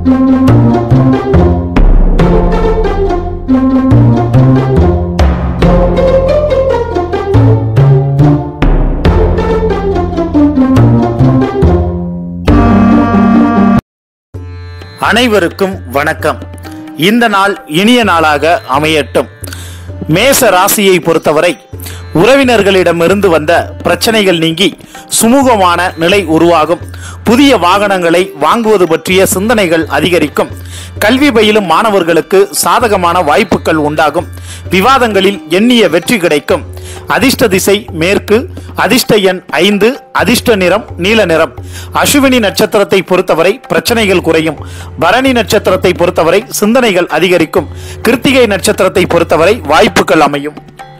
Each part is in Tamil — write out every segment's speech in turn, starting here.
அனைவருக்கும் வணக்கம் இந்த நாள் இனிய நாளாக அமையட்டும் மேச ராசியை பொறுத்தவரை உறவினர்களிடமிருந்து வந்த பிரச்சனைகள் நீங்கி சுமூகமான நிலை உருவாகும் புதிய வாகனங்களை வாங்குவது பற்றிய சிந்தனைகள் அதிகரிக்கும் கல்வி பயிலும் மாணவர்களுக்கு சாதகமான வாய்ப்புகள் உண்டாகும் விவாதங்களில் எண்ணிய வெற்றி கிடைக்கும் அதிர்ஷ்ட திசை மேற்கு அதிர்ஷ்ட எண் ஐந்து அதிர்ஷ்ட நிறம் நீல நிறம் அசுவினி நட்சத்திரத்தை பொறுத்தவரை பிரச்சனைகள் குறையும் பரணி நட்சத்திரத்தை பொறுத்தவரை சிந்தனைகள் அதிகரிக்கும் கிருத்திகை நட்சத்திரத்தை பொறுத்தவரை வாய்ப்புகள் அமையும்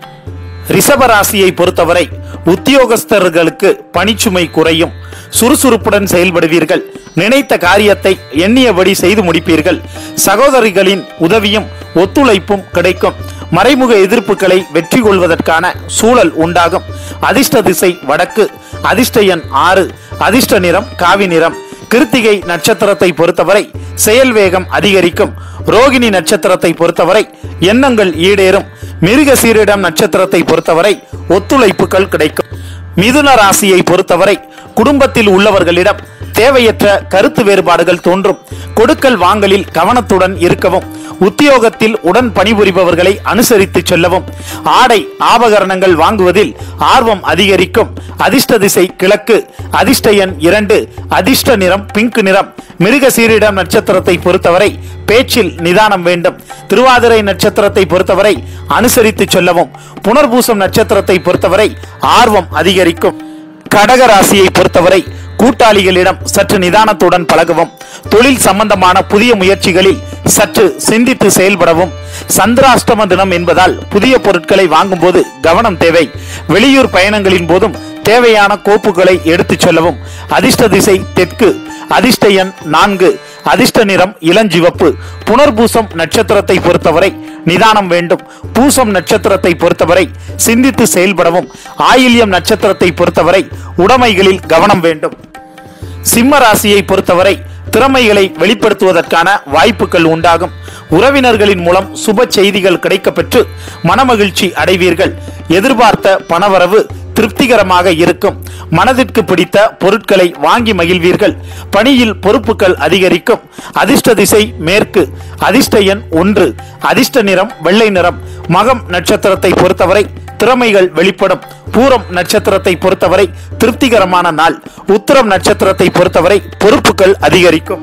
ரிஷப ராசியை பொறுத்தவரை உத்தியோகஸ்தர்களுக்கு பணிச்சுமை குறையும் சுறுசுறுப்புடன் செயல்படுவீர்கள் நினைத்த காரியத்தை எண்ணியபடி செய்து முடிப்பீர்கள் சகோதரிகளின் உதவியும் ஒத்துழைப்பும் கிடைக்கும் மறைமுக எதிர்ப்புகளை வெற்றி கொள்வதற்கான சூழல் உண்டாகும் அதிர்ஷ்ட திசை வடக்கு அதிர்ஷ்ட எண் ஆறு அதிர்ஷ்ட நிறம் காவி நிறம் கிருத்திகை நட்சத்திரத்தை பொறுத்தவரை செயல் வேகம் அதிகரிக்கும் ரோகிணி நட்சத்திரத்தை பொறுத்தவரை எண்ணங்கள் ஈடேறும் மிருக சீரிடம் நட்சத்திரத்தை பொறுத்தவரை ஒத்துழைப்புகள் கிடைக்கும் மிதுன ராசியை பொறுத்தவரை குடும்பத்தில் உள்ளவர்களிடம் தேவையற்ற கருத்து வேறுபாடுகள் தோன்றும் கொடுக்கல் வாங்கலில் கவனத்துடன் இருக்கவும் உத்தியோகத்தில் உடன் பணிபுரிபவர்களை அனுசரித்து செல்லவும் ஆடை ஆபகரணங்கள் வாங்குவதில் ஆர்வம் அதிகரிக்கும் அதிர்ஷ்ட திசை கிழக்கு அதிர்ஷ்ட எண் இரண்டு அதிர்ஷ்ட நிறம் பிங்க் நிறம் மிருக சீரிடம் நட்சத்திரத்தை பொறுத்தவரை பேச்சில் நிதானம் வேண்டும் திருவாதிரை நட்சத்திரத்தை பொறுத்தவரை அனுசரித்து செல்லவும் புனர்பூசம் நட்சத்திரத்தை பொறுத்தவரை ஆர்வம் அதிகரிக்கும் கடக ராசியை பொறுத்தவரை கூட்டாளிகளிடம் சற்று நிதானத்துடன் பழகவும் தொழில் சம்பந்தமான புதிய முயற்சிகளில் சற்று சிந்தித்து செயல்படவும் சந்திராஷ்டம தினம் என்பதால் புதிய பொருட்களை வாங்கும்போது கவனம் தேவை வெளியூர் பயணங்களின் போதும் தேவையான கோப்புகளை எடுத்துச் செல்லவும் அதிர்ஷ்ட திசை தெற்கு அதிர்ஷ்ட எண் நான்கு அதிர்ஷ்ட நிறம் இளஞ்சிவப்பு புனர்பூசம் நட்சத்திரத்தை பொறுத்தவரை நிதானம் வேண்டும் பூசம் நட்சத்திரத்தை பொறுத்தவரை சிந்தித்து செயல்படவும் ஆயில்யம் நட்சத்திரத்தை பொறுத்தவரை உடைமைகளில் கவனம் வேண்டும் சிம்ம ராசியை பொறுத்தவரை திறமைகளை வெளிப்படுத்துவதற்கான வாய்ப்புகள் உண்டாகும் உறவினர்களின் மூலம் சுப செய்திகள் கிடைக்கப்பெற்று மனமகிழ்ச்சி அடைவீர்கள் எதிர்பார்த்த பணவரவு திருப்திகரமாக இருக்கும் மனதிற்கு பிடித்த பொருட்களை வாங்கி மகிழ்வீர்கள் பணியில் பொறுப்புகள் அதிகரிக்கும் அதிர்ஷ்ட திசை மேற்கு அதிர்ஷ்ட எண் ஒன்று அதிர்ஷ்ட நிறம் வெள்ளை நிறம் மகம் நட்சத்திரத்தை பொறுத்தவரை திறமைகள் வெளிப்படும் பூரம் நட்சத்திரத்தை பொறுத்தவரை திருப்திகரமான நாள் உத்திரம் நட்சத்திரத்தை பொறுத்தவரை பொறுப்புகள் அதிகரிக்கும்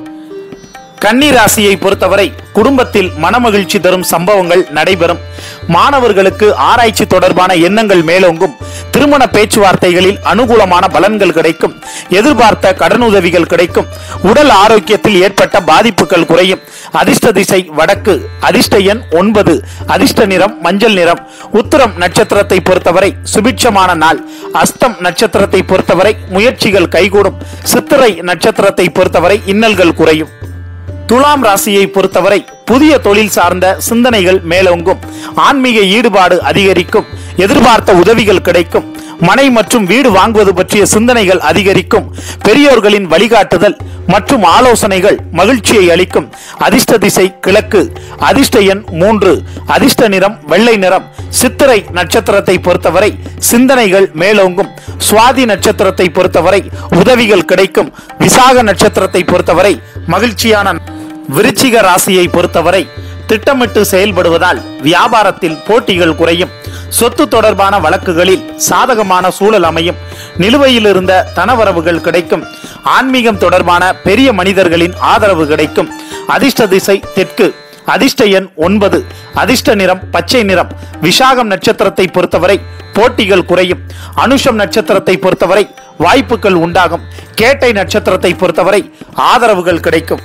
கன்னி ராசியை பொறுத்தவரை குடும்பத்தில் மனமகிழ்ச்சி தரும் சம்பவங்கள் நடைபெறும் மாணவர்களுக்கு ஆராய்ச்சி தொடர்பான எண்ணங்கள் மேலோங்கும் திருமண பேச்சுவார்த்தைகளில் அனுகூலமான பலன்கள் கிடைக்கும் எதிர்பார்த்த கடனுதவிகள் கிடைக்கும் உடல் ஆரோக்கியத்தில் ஏற்பட்ட பாதிப்புகள் குறையும் அதிர்ஷ்ட திசை வடக்கு அதிர்ஷ்ட எண் ஒன்பது அதிர்ஷ்ட நிறம் மஞ்சள் நிறம் உத்திரம் நட்சத்திரத்தை பொறுத்தவரை சுபிட்சமான நாள் அஸ்தம் நட்சத்திரத்தை பொறுத்தவரை முயற்சிகள் கைகூடும் சித்திரை நட்சத்திரத்தை பொறுத்தவரை இன்னல்கள் குறையும் துலாம் ராசியை பொறுத்தவரை புதிய தொழில் சார்ந்த சிந்தனைகள் மேலோங்கும் ஆன்மீக ஈடுபாடு அதிகரிக்கும் எதிர்பார்த்த உதவிகள் கிடைக்கும் மனை மற்றும் வீடு வாங்குவது பற்றிய சிந்தனைகள் அதிகரிக்கும் பெரியோர்களின் வழிகாட்டுதல் மற்றும் ஆலோசனைகள் மகிழ்ச்சியை அளிக்கும் அதிர்ஷ்ட திசை கிழக்கு அதிர்ஷ்ட எண் மூன்று அதிர்ஷ்ட நிறம் வெள்ளை நிறம் சித்திரை நட்சத்திரத்தை பொறுத்தவரை சிந்தனைகள் மேலோங்கும் சுவாதி நட்சத்திரத்தை பொறுத்தவரை உதவிகள் கிடைக்கும் விசாக நட்சத்திரத்தை பொறுத்தவரை மகிழ்ச்சியான விருச்சிக ராசியை பொறுத்தவரை திட்டமிட்டு செயல்படுவதால் வியாபாரத்தில் போட்டிகள் குறையும் சொத்து தொடர்பான வழக்குகளில் சாதகமான சூழல் அமையும் நிலுவையில் இருந்த தனவரவுகள் கிடைக்கும் ஆன்மீகம் தொடர்பான பெரிய மனிதர்களின் ஆதரவு கிடைக்கும் அதிர்ஷ்ட திசை தெற்கு அதிர்ஷ்ட எண் ஒன்பது அதிர்ஷ்ட நிறம் பச்சை நிறம் விஷாகம் நட்சத்திரத்தை பொறுத்தவரை போட்டிகள் குறையும் அனுஷம் நட்சத்திரத்தை பொறுத்தவரை வாய்ப்புகள் உண்டாகும் கேட்டை நட்சத்திரத்தை பொறுத்தவரை ஆதரவுகள் கிடைக்கும்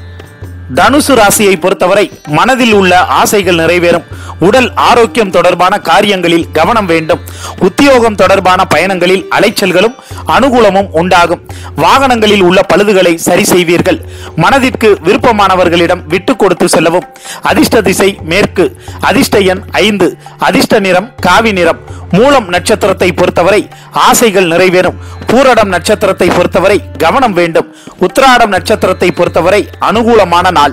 தனுசு ராசியை பொறுத்தவரை மனதில் உள்ள ஆசைகள் நிறைவேறும் உடல் ஆரோக்கியம் தொடர்பான காரியங்களில் கவனம் வேண்டும் உத்தியோகம் தொடர்பான பயணங்களில் அலைச்சல்களும் அனுகூலமும் உண்டாகும் வாகனங்களில் உள்ள பழுதுகளை சரி செய்வீர்கள் மனதிற்கு விருப்பமானவர்களிடம் விட்டு கொடுத்து செல்லவும் அதிர்ஷ்ட திசை மேற்கு அதிர்ஷ்ட எண் ஐந்து அதிர்ஷ்ட நிறம் காவி நிறம் மூலம் நட்சத்திரத்தை பொறுத்தவரை ஆசைகள் நிறைவேறும் பூரடம் நட்சத்திரத்தை பொறுத்தவரை கவனம் வேண்டும் உத்திராடம் நட்சத்திரத்தை பொறுத்தவரை அனுகூலமான நாள்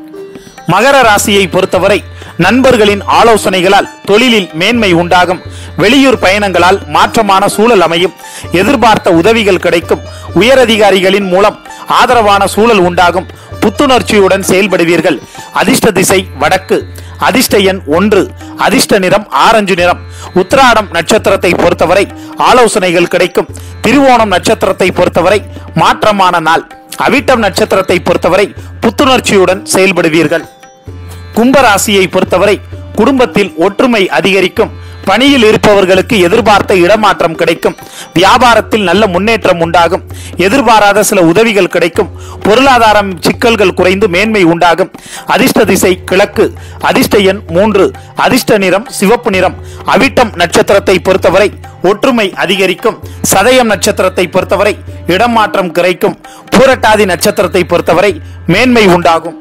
மகர ராசியை பொறுத்தவரை நண்பர்களின் ஆலோசனைகளால் தொழிலில் மேன்மை உண்டாகும் வெளியூர் பயணங்களால் மாற்றமான சூழல் அமையும் எதிர்பார்த்த உதவிகள் கிடைக்கும் உயரதிகாரிகளின் மூலம் ஆதரவான சூழல் உண்டாகும் புத்துணர்ச்சியுடன் செயல்படுவீர்கள் அதிர்ஷ்ட திசை வடக்கு அதிர்ஷ்ட எண் ஒன்று அதிர்ஷ்ட நிறம் ஆரஞ்சு நிறம் உத்திராடம் நட்சத்திரத்தை பொறுத்தவரை ஆலோசனைகள் கிடைக்கும் திருவோணம் நட்சத்திரத்தை பொறுத்தவரை மாற்றமான நாள் அவிட்டம் நட்சத்திரத்தை பொறுத்தவரை புத்துணர்ச்சியுடன் செயல்படுவீர்கள் கும்பராசியை பொறுத்தவரை குடும்பத்தில் ஒற்றுமை அதிகரிக்கும் பணியில் இருப்பவர்களுக்கு எதிர்பார்த்த இடமாற்றம் கிடைக்கும் வியாபாரத்தில் நல்ல முன்னேற்றம் உண்டாகும் எதிர்பாராத சில உதவிகள் கிடைக்கும் பொருளாதாரம் சிக்கல்கள் குறைந்து மேன்மை உண்டாகும் அதிர்ஷ்ட திசை கிழக்கு அதிர்ஷ்ட எண் மூன்று அதிர்ஷ்ட நிறம் சிவப்பு நிறம் அவிட்டம் நட்சத்திரத்தை பொறுத்தவரை ஒற்றுமை அதிகரிக்கும் சதயம் நட்சத்திரத்தை பொறுத்தவரை இடமாற்றம் கிடைக்கும் பூரட்டாதி நட்சத்திரத்தை பொறுத்தவரை மேன்மை உண்டாகும்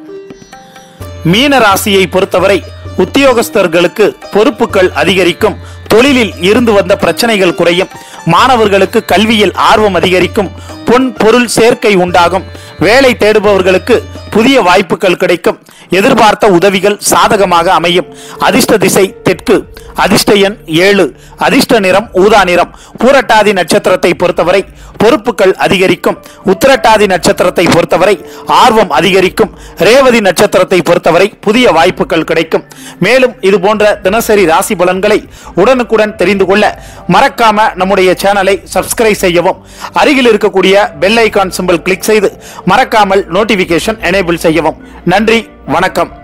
மீன ராசியை பொறுத்தவரை உத்தியோகஸ்தர்களுக்கு பொறுப்புகள் அதிகரிக்கும் தொழிலில் இருந்து வந்த பிரச்சனைகள் குறையும் மாணவர்களுக்கு கல்வியில் ஆர்வம் அதிகரிக்கும் பொன் பொருள் சேர்க்கை உண்டாகும் வேலை தேடுபவர்களுக்கு புதிய வாய்ப்புகள் கிடைக்கும் எதிர்பார்த்த உதவிகள் சாதகமாக அமையும் அதிர்ஷ்ட திசை தெற்கு அதிர்ஷ்ட எண் ஏழு அதிர்ஷ்ட நிறம் ஊதா நிறம் பூரட்டாதி நட்சத்திரத்தை பொறுத்தவரை பொறுப்புகள் அதிகரிக்கும் உத்திரட்டாதி நட்சத்திரத்தை பொறுத்தவரை ஆர்வம் அதிகரிக்கும் ரேவதி நட்சத்திரத்தை பொறுத்தவரை புதிய வாய்ப்புகள் கிடைக்கும் மேலும் இது போன்ற தினசரி ராசி பலன்களை உடனுக்குடன் தெரிந்து கொள்ள மறக்காம நம்முடைய சேனலை சப்ஸ்கிரைப் செய்யவும் அருகில் இருக்கக்கூடிய பெல் ஐகான் சிம்பிள் கிளிக் செய்து மறக்காமல் நோட்டிபிகேஷன் எனேபிள் செய்யவும் நன்றி வணக்கம்